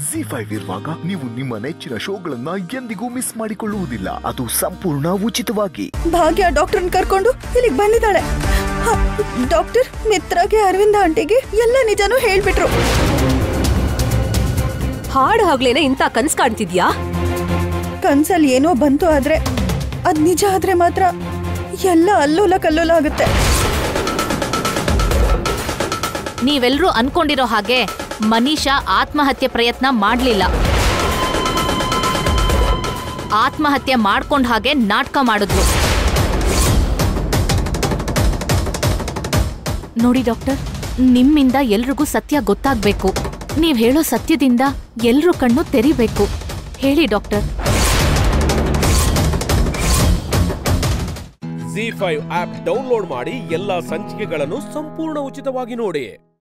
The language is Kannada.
ಜಿ ಫೈವ್ ಇರುವಾಗ ನೀವು ನಿಮ್ಮ ನೆಚ್ಚಿನ ಶೋಗಳನ್ನ ಎಂದಿಗೂ ಮಿಸ್ ಮಾಡಿಕೊಳ್ಳುವುದಿಲ್ಲ ಅದು ಸಂಪೂರ್ಣ ಉಚಿತವಾಗಿ ಭಾಗ್ಯ ಡಾಕ್ಟರ್ನ ಕರ್ಕೊಂಡು ಇಲ್ಲಿಗೆ ಬಂದಿದ್ದಾಳೆ ಹ, ಡಾಕ್ಟರ್ ಮಿತ್ರಗೆ ಅರವಿಂದ ಆಂಟಿಗೆ ಎಲ್ಲ ನಿಜನೂ ಹೇಳ್ಬಿಟ್ರು ಹಾಡು ಹಗ್ಲೇನೆ ಇಂಥ ಕನ್ಸ್ ಕಾಣ್ತಿದ್ಯಾ ಕನ್ಸಲ್ಲಿ ಏನೋ ಬಂತು ಆದ್ರೆ ಅದ್ ನಿಜ ಆದ್ರೆ ಮಾತ್ರ ಎಲ್ಲ ಅಲ್ಲೋಲ ಕಲ್ಲೋಲ ಆಗುತ್ತೆ ನೀವೆಲ್ರೂ ಅನ್ಕೊಂಡಿರೋ ಹಾಗೆ ಮನೀಷಾ ಆತ್ಮಹತ್ಯೆ ಪ್ರಯತ್ನ ಮಾಡ್ಲಿಲ್ಲ ಆತ್ಮಹತ್ಯೆ ಮಾಡ್ಕೊಂಡ್ ಹಾಗೆ ನಾಟಕ ಮಾಡಿದ್ಲು ನೋಡಿ ಡಾಕ್ಟರ್ ನಿಮ್ಮಿಂದ ಎಲ್ರಿಗೂ ಸತ್ಯ ಗೊತ್ತಾಗ್ಬೇಕು ನೀವ್ ಹೇಳೋ ಸತ್ಯದಿಂದ ಎಲ್ರೂ ಕಣ್ಣು ತೆರಿಬೇಕು ಹೇಳಿ doctor Zee five app download ಮಾಡಿ ಎಲ್ಲಾ ಸಂಚಿಕೆಗಳನ್ನು ಸಂಪೂರ್ಣ ಉಚಿತವಾಗಿ ನೋಡಿ